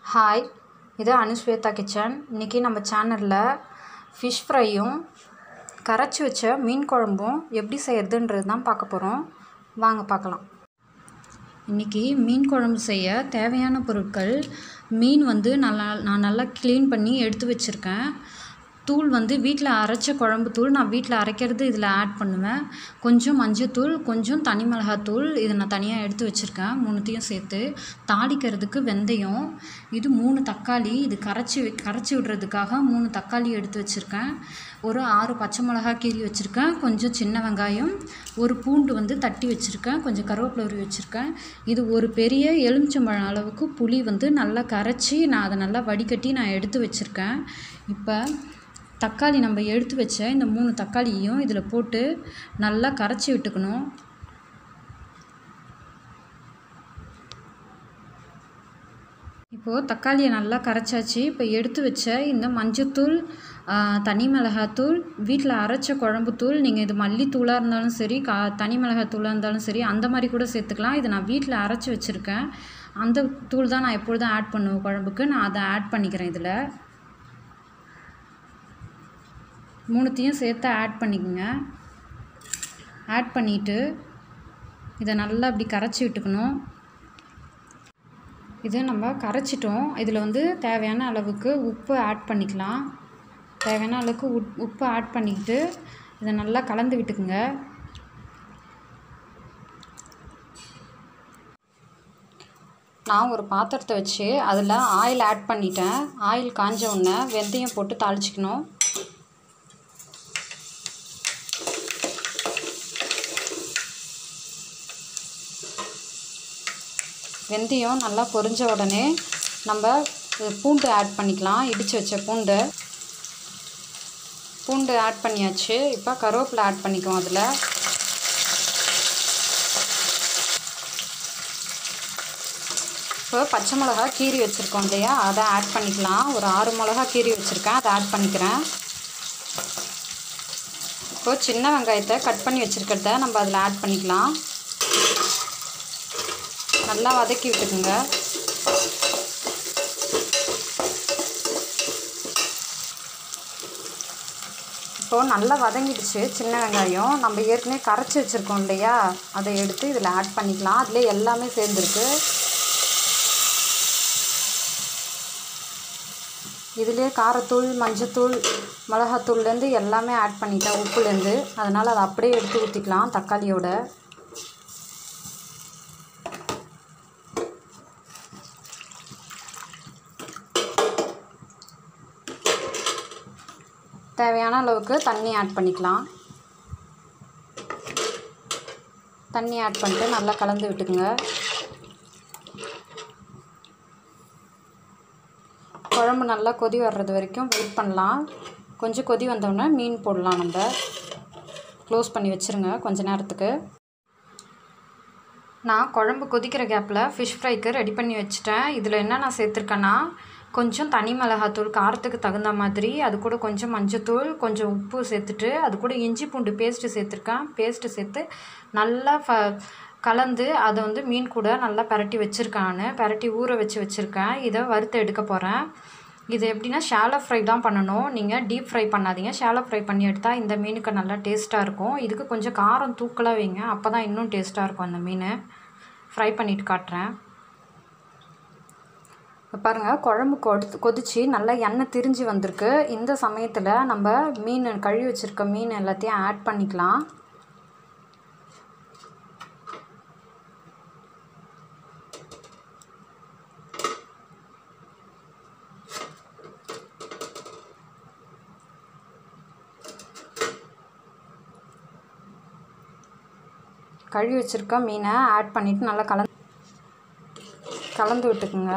hi இது அனுஸ்வேதா kitchen இன்றைக்கி நம்ம சேனலில் ஃபிஷ் ஃப்ரையும் கரைச்சி வச்ச மீன் குழம்பும் எப்படி செய்யறதுன்றது தான் பார்க்க போகிறோம் வாங்க பார்க்கலாம் இன்றைக்கி மீன் குழம்பு செய்ய தேவையான பொருட்கள் மீன் வந்து நல்லா நான் நல்லா க்ளீன் பண்ணி எடுத்து வச்சுருக்கேன் தூள் வந்து வீட்டில் அரைச்ச குழம்பு தூள் நான் வீட்டில் அரைக்கிறது இதில் ஆட் பண்ணுவேன் கொஞ்சம் மஞ்சத்தூள் கொஞ்சம் தனி மிளகாத்தூள் இதை நான் தனியாக எடுத்து வச்சுருக்கேன் மூணுத்தையும் சேர்த்து தாளிக்கிறதுக்கு வெந்தயம் இது மூணு தக்காளி இது கரைச்சி வை- கரைச்சி விடுறதுக்காக மூணு தக்காளி எடுத்து வச்சுருக்கேன் ஒரு ஆறு பச்சை மிளகா கீறி வச்சுருக்கேன் கொஞ்சம் சின்ன வெங்காயம் ஒரு பூண்டு வந்து தட்டி வச்சுருக்கேன் கொஞ்சம் கருவேப்பிலை உருவி வச்சுருக்கேன் இது ஒரு பெரிய எலுமிச்சம்பழம் அளவுக்கு புளி வந்து நல்லா கரைச்சி நான் அதை நல்லா வடிகட்டி நான் எடுத்து வச்சுருக்கேன் இப்போ தக்காளி நம்ம எடுத்து வச்ச இந்த மூணு தக்காளியையும் இதில் போட்டு நல்லா கரைச்சி விட்டுக்கணும் இப்போது தக்காளியை நல்லா கரைச்சாச்சு இப்போ எடுத்து வச்ச இந்த மஞ்சத்தூள் ஆ, தனி மிளகாத்தூள் வீட்டில் அரைச்ச குழம்பு தூள் நீங்கள் இது மல்லித்தூளாக இருந்தாலும் சரி கா தனி மிளகாத்தூளாக இருந்தாலும் சரி அந்த மாதிரி கூட சேர்த்துக்கலாம் இது நான் வீட்டில் அரைச்சி வச்சுருக்கேன் அந்த தூள் தான் நான் எப்பொழுதும் ஆட் பண்ணுவேன் குழம்புக்கு நான் அதை ஆட் பண்ணிக்கிறேன் இதில் மூணுத்தையும் சேர்த்து ஆட் பண்ணிக்கோங்க ஆட் பண்ணிவிட்டு இதை நல்லா இப்படி கரைச்சி விட்டுக்கணும் இது நம்ம கரைச்சிட்டோம் இதில் வந்து தேவையான அளவுக்கு உப்பு ஆட் பண்ணிக்கலாம் தேவையான அளவுக்கு உப் உப்பு ஆட் பண்ணிக்கிட்டு இதை நல்லா கலந்து விட்டுக்குங்க நான் ஒரு பாத்திரத்தை வச்சு அதில் ஆயில் ஆட் பண்ணிட்டேன் ஆயில் காஞ்ச உடனே வெந்தயம் போட்டு தாளிச்சிக்கணும் வெந்தயம் நல்லா பொரிஞ்ச உடனே நம்ம இது பூண்டு ஆட் பண்ணிக்கலாம் இடித்து வச்ச பூண்டு பூண்டு ஆட் பண்ணியாச்சு இப்போ கருவேப்பிலை ஆட் பண்ணிக்குவோம் அதில் இப்போ பச்சை மிளகா கீரி வச்சுருக்கோம் இல்லையா அதை ஆட் பண்ணிக்கலாம் ஒரு ஆறு மிளகா கீரி வச்சுருக்கேன் அதை ஆட் பண்ணிக்கிறேன் இப்போ சின்ன வெங்காயத்தை கட் பண்ணி வச்சுருக்கிறத நம்ம அதில் ஆட் பண்ணிக்கலாம் நல்லா வதக்கி விட்டுக்குங்க இப்போது நல்லா வதங்கிடுச்சு சின்ன வெங்காயம் நம்ம ஏற்கனவே கரைச்சி வச்சுருக்கோம் இல்லையா அதை எடுத்து இதில் ஆட் பண்ணிக்கலாம் அதிலே எல்லாமே சேர்ந்துருக்கு இதிலே காரத்தூள் மஞ்சத்தூள் மிளகாத்தூள்லேருந்து எல்லாமே ஆட் பண்ணிட்டேன் உப்புலேருந்து அதனால் அதை அப்படியே எடுத்து ஊற்றிக்கலாம் தக்காளியோட தேவையான அளவுக்கு தண்ணி ஆட் பண்ணிக்கலாம் தண்ணி ஆட் பண்ணிட்டு நல்லா கலந்து விட்டுக்குங்க குழம்பு நல்லா கொதி வர்றது வரைக்கும் வெயிட் பண்ணலாம் கொஞ்சம் கொதி வந்தோடனே மீன் போடலாம் நம்ம க்ளோஸ் பண்ணி வச்சுருங்க கொஞ்ச நேரத்துக்கு நான் குழம்பு கொதிக்கிற கேப்பில் ஃபிஷ் ஃப்ரைக்கு ரெடி பண்ணி வச்சுட்டேன் இதில் என்ன நான் சேர்த்துருக்கேன்னா கொஞ்சம் தனி மிளகாத்தூள் காரத்துக்கு தகுந்த மாதிரி அது கூட கொஞ்சம் மஞ்சத்தூள் கொஞ்சம் உப்பு சேர்த்துட்டு அது கூட இஞ்சி பூண்டு பேஸ்ட்டு சேர்த்துருக்கேன் பேஸ்ட்டு சேர்த்து நல்லா ஃப கலந்து அதை வந்து மீன் கூட நல்லா பரட்டி வச்சுருக்கேன் நான் பரட்டி ஊற வச்சு வச்சுருக்கேன் இதை வறுத்து எடுக்க போகிறேன் இது எப்படின்னா ஷாலோ ஃப்ரை தான் பண்ணணும் நீங்கள் டீப் ஃப்ரை பண்ணாதீங்க ஷாலோ ஃப்ரை பண்ணி எடுத்தால் இந்த மீனுக்கு நல்லா டேஸ்ட்டாக இருக்கும் இதுக்கு கொஞ்சம் காரம் தூக்கலாக வைங்க அப்போ தான் இன்னும் டேஸ்ட்டாக இருக்கும் அந்த மீன் ஃப்ரை பண்ணிட்டு காட்டுறேன் இப்போ பாருங்கள் குழம்பு கொதி கொதிச்சு நல்லா எண்ணெய் திரிஞ்சு வந்திருக்கு இந்த சமயத்தில் நம்ம மீன் கழுவி வச்சுருக்க மீன் எல்லாத்தையும் ஆட் பண்ணிக்கலாம் கழுவி வச்சுருக்க மீனை ஆட் பண்ணிவிட்டு நல்லா கலந்து கலந்து விட்டுக்குங்க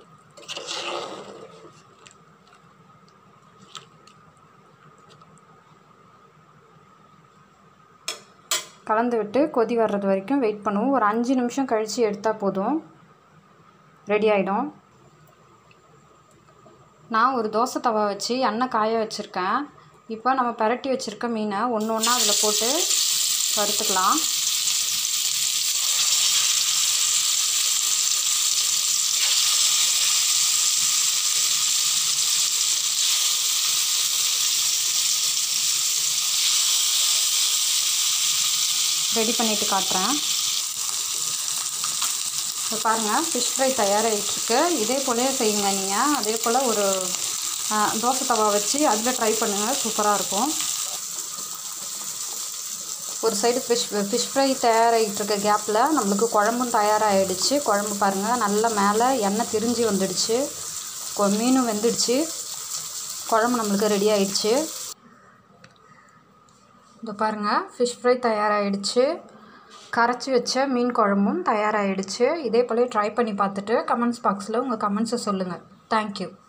கலந்து விட்டு கொதி வர்றது வரைக்கும் வெயிட் பண்ணுவோம் ஒரு அஞ்சு நிமிஷம் கழித்து எடுத்தால் போதும் ரெடி ஆகிடும் நான் ஒரு தோசை தவா வச்சு எண்ணெய் காய வச்சுருக்கேன் இப்போ நம்ம பரட்டி வச்சுருக்க மீனை ஒன்று ஒன்றா அதில் போட்டு வறுத்துக்கலாம் ரெடி பண்ணிவிட்டு காட்டுறேன் இப்போ பாருங்கள் ஃபிஷ் ஃப்ரை தயாராகிட்டுருக்கு இதே போலே செய்யுங்க நீங்கள் அதே போல் ஒரு ஆ, தோசை தவா வச்சு அதில் ட்ரை பண்ணுங்கள் சூப்பராக இருக்கும் ஒரு சைடு ஃபிஷ் ஃபிஷ் ஃப்ரை தயாராகிட்டு இருக்க கேப்பில் நம்மளுக்கு குழம்பும் தயாராகிடுச்சு குழம்பு பாருங்கள் நல்லா மேலே எண்ணெய் திரிஞ்சு வந்துடுச்சு கொ- மீனும் வெந்துடுச்சு குழம்பு நம்மளுக்கு ரெடி ஆயிடுச்சு இந்த பாருங்கள் ஃபிஷ் ஃப்ரை தயாராகிடுச்சு கரைச்சி வச்ச மீன் குழம்பும் தயாராகிடுச்சு இதே போல ட்ரை பண்ணி பார்த்துட்டு கமெண்ட்ஸ் பாக்ஸில் உங்கள் கமெண்ட்ஸை சொல்லுங்கள் தேங்க்யூ